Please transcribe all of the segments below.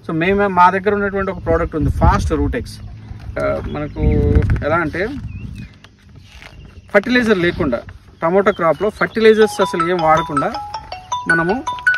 so మేము మా దగ్గర ఉన్నటువంటి ఒక ప్రోడక్ట్ ఉంది ఫాస్ట్ రూటెక్స్ మనకు ఎలా అంటే ఫర్టిలైజర్ లేకుండా టమోటా క్రాప్లో ఫర్టిలైజర్స్ అసలు ఏం వాడకుండా మనము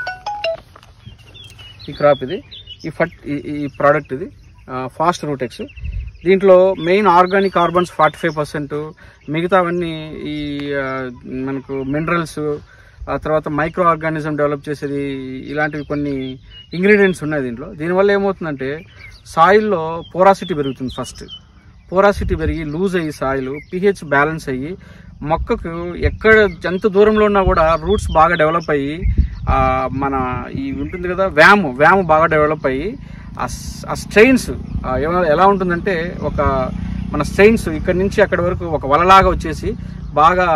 ఈ క్రాప్ ఇది ఈ ఫట్ ఈ- ఈ ప్రోడక్ట్ ఇది ఫాస్ట్ రూటెక్స్ దీంట్లో main organic carbons forty five percent మిగతావన్నీ ఈ ఆ, మనకు మినరల్స్ ఆ తర్వాత మైక్రో ఆర్గానిజం డెవలప్ చేసేది ఇలాంటివి కొన్ని ఇంగ్రీడియంట్స్ ఉన్నాయి దీంట్లో దీనివల్ల ఏమవుతుందంటే సాయిల్లో పోరాసిటీ పెరుగుతుంది ఫస్ట్ పోరాసిటీ పెరిగి లూజ్ అయ్యి సాయిల్ పిహెచ్ బ్యాలెన్స్ అయ్యి మొక్కకు ఎక్కడ ఎంత దూరంలో ఉన్నా కూడా రూట్స్ బాగా డెవలప్ అయ్యి ఆ, మన ఈ ఉంటుంది కదా వ్యామ్ వ్యామ్ బాగా డెవలప్ అయ్యి ఆ స్- ఆ స్ట్రెయిన్స్ ఎలా ఉంటుందంటే ఒక మన స్ట్రెయిన్స్ ఇక్కడి నుంచి అక్కడి వరకు ఒక వలలాగా వచ్చేసి బాగా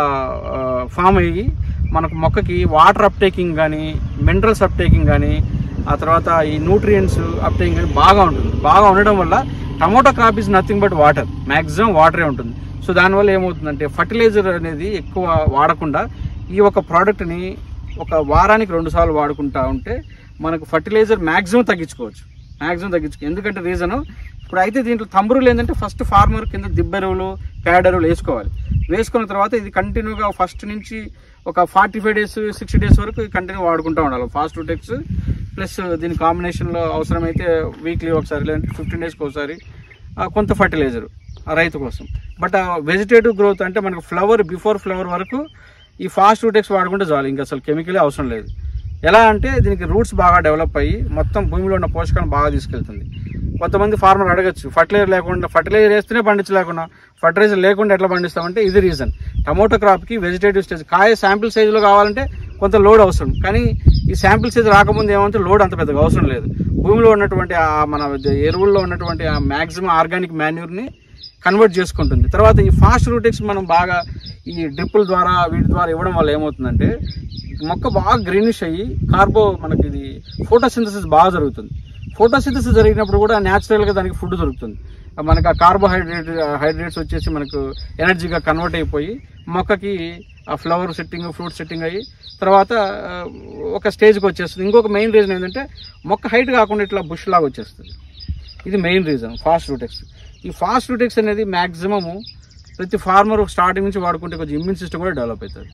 ఫామ్ అయ్యి మనకు మొక్కకి వాటర్ అప్టేకింగ్ కానీ మినరల్స్ అప్టేకింగ్ కానీ ఆ తర్వాత ఈ న్యూట్రియంట్స్ అప్టేకింగ్ కానీ బాగా ఉంటుంది బాగా ఉండడం వల్ల tomato crop is nothing but water maximum వాటరే ఉంటుంది సో దానివల్ల ఏమవుతుందంటే ఫర్టిలైజర్ అనేది ఎక్కువ వాడకుండా ఈ ఒక ప్రోడక్ట్ని ఒక వారానికి రెండు సార్లు వాడుకుంటా ఉంటే మనకు ఫర్టిలైజర్ మ్యాక్సిమం తగ్గించుకోవచ్చు మ్యాక్సిమం తగ్గించుకో ఎందుకంటే రీజను ఇప్పుడు అయితే దీంట్లో తంబురులు ఏంటంటే ఫస్ట్ ఫార్మర్ కింద దిబ్బెరువులు పేడెరువులు వేసుకోవాలి వేసుకున్న తర్వాత ఇది కంటిన్యూగా ఫస్ట్ నుంచి ఒక forty five days sixty days వరకు కంటిన్యూ వాడుకుంటూ ఉండాలి ఫాస్ట్ టెక్స్ ప్లస్ దీని కాంబినేషన్లో అవసరమైతే వీక్లీ ఒకసారి లేదంటే ఫిఫ్టీన్ డేస్కి ఒకసారి ఆ, కొంత ఫర్టిలైజర్ రైతు కోసం బట్ వెజిటేటివ్ గ్రోత్ అంటే మనకు ఫ్లవర్ బిఫోర్ ఫ్లవర్ వరకు ఈ ఫాస్ట్ రూటెక్స్ వాడుకుంటే చాలు ఇంకా అసలు కెమికలే అవసరం లేదు ఎలా అంటే దీనికి రూట్స్ బాగా డెవలప్ అయ్యి మొత్తం భూమిలో ఉన్న పోషకాలను బాగా తీసుకెళ్తుంది కొంతమంది ఫార్మర్ అడగచ్చు ఫర్టిలైజర్ లేకుండా ఫర్టిలైజర్ వేస్తేనే పండించలేకుండా ఫర్టిలైజర్ లేకుండా ఎట్లా పండిస్తామంటే ఇది రీజన్ టమోటో క్రాప్కి వెజిటేటివ్ స్టేజ్ కాయ శాంపిల్ సైజులో కావాలంటే కొంత లోడ్ అవసరం కానీ ఈ శాంపిల్ సైజ్ రాకముందు ఏమంటే లోడ్ అంత పెద్దగా అవసరం లేదు భూమిలో ఉన్నటువంటి ఆ మన ఎరువుల్లో ఉన్నటువంటి ఆ మ్యాక్సిమం ఆర్గానిక్ మాన్యూర్ని కన్వర్ట్ చేసుకుంటుంది తర్వాత ఈ ఫాస్ట్ రూటెక్స్ మనం బాగా ఈ డ్రిప్పుల ద్వారా వీటి ద్వారా ఇవ్వడం వల్ల ఏమవుతుందంటే మొక్క బాగా గ్రీనిష్ అయ్యి కార్బో మనకి ఇది ఫోటోసింథసిస్ బాగా జరుగుతుంది ఫోటోసింథసిస్ జరిగినప్పుడు కూడా న్యాచురల్గా దానికి ఫుడ్ దొరుకుతుంది మనకు ఆ కార్బోహైడ్రేట్ హైడ్రేట్స్ వచ్చేసి మనకు ఎనర్జీగా కన్వర్ట్ అయిపోయి మొక్కకి ఆ ఫ్లవర్ సెట్టింగ్ ఫ్రూట్ సెట్టింగ్ అయ్యి తర్వాత ఆ, ఒక స్టేజ్కి వచ్చేస్తుంది ఇంకొక మెయిన్ రీజన్ ఏంటంటే మొక్క హైట్ కాకుండా ఇట్లా బుష్ లాగా వచ్చేస్తుంది ఇది మెయిన్ రీజన్ ఫాస్ట్ రూటెక్స్ ఈ ఫాస్ట్ రూటెక్స్ అనేది మ్యాక్సిమము ప్రతి ఫార్మర్ స్టార్టింగ్ నుంచి వాడుకుంటే కొంచెం ఇమ్యూన్ సిస్టమ్ కూడా డెవలప్ అవుతుంది